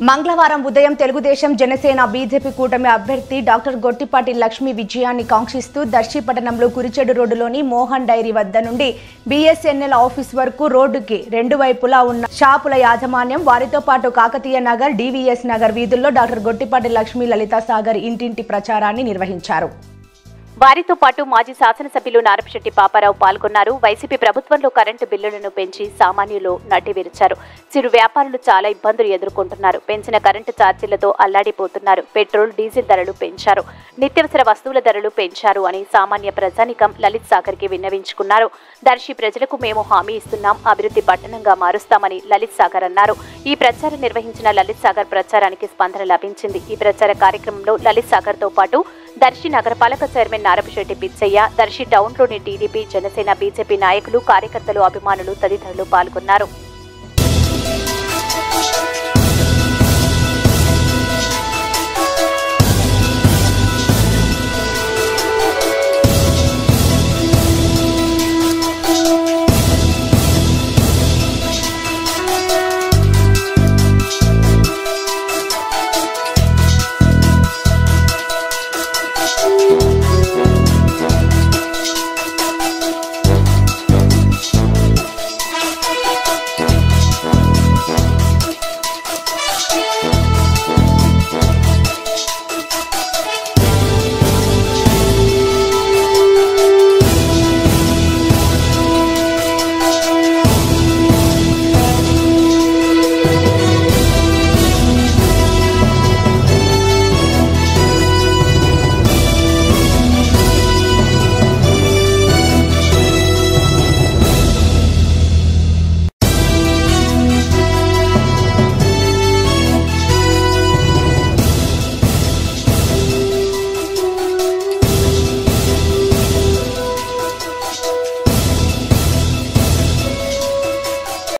మంగళవారం ఉదయం తెలుగుదేశం జనసేన బీజేపీ కూటమి అభ్యర్థి డాక్టర్ గొట్టిపాటి లక్ష్మి విజయాన్ని కాంక్షిస్తూ దర్శి పట్టణంలో కురిచెడు రోడ్డులోని మోహన్ డైరీ వద్ద నుండి బీఎస్ఎన్ఎల్ ఆఫీస్ వరకు రోడ్డుకి రెండు వైపులా ఉన్న షాపుల యాజమాన్యం వారితో పాటు కాకతీయ నగర్ డివిఎస్ నగర్ వీధుల్లో డాక్టర్ గొట్టిపాటి లక్ష్మి లలితా సాగర్ ఇంటింటి ప్రచారాన్ని నిర్వహించారు వారితో పాటు మాజీ శాసనసభ్యులు నారపశెట్టి పాపారావు పాల్గొన్నారు వైసీపీ ప్రభుత్వంలో కరెంటు బిల్లులను పెంచి సామాన్యులు నడ్డి విరిచారు చిరు వ్యాపారులు చాలా ఇబ్బందులు ఎదుర్కొంటున్నారు పెంచిన కరెంటు ఛార్జీలతో అల్లాడిపోతున్నారు పెట్రోల్ డీజిల్ ధరలు పెంచారు నిత్యావసర వస్తువుల ధరలు పెంచారు అని సామాన్య ప్రజానికం లలిత్ సాగర్ కి విన్నవించుకున్నారు దర్శి ప్రజలకు మేము హామీ ఇస్తున్నాం అభివృద్ధి పట్టణంగా మారుస్తామని లలిత్ సాగర్ అన్నారు ఈ ప్రచారం నిర్వహించిన లలిత్ సాగర్ ప్రచారానికి స్పందన లభించింది ఈ ప్రచార కార్యక్రమంలో లలిత్ సాగర్ తో పాటు దర్శి నగరపాలక చైర్మన్ నారపశెట్టి పిచ్చయ్య దర్శి టౌన్లోని టీడీపీ జనసేన బీజేపీ నాయకులు కార్యకర్తలు అభిమానులు తదితరులు పాల్గొన్నారు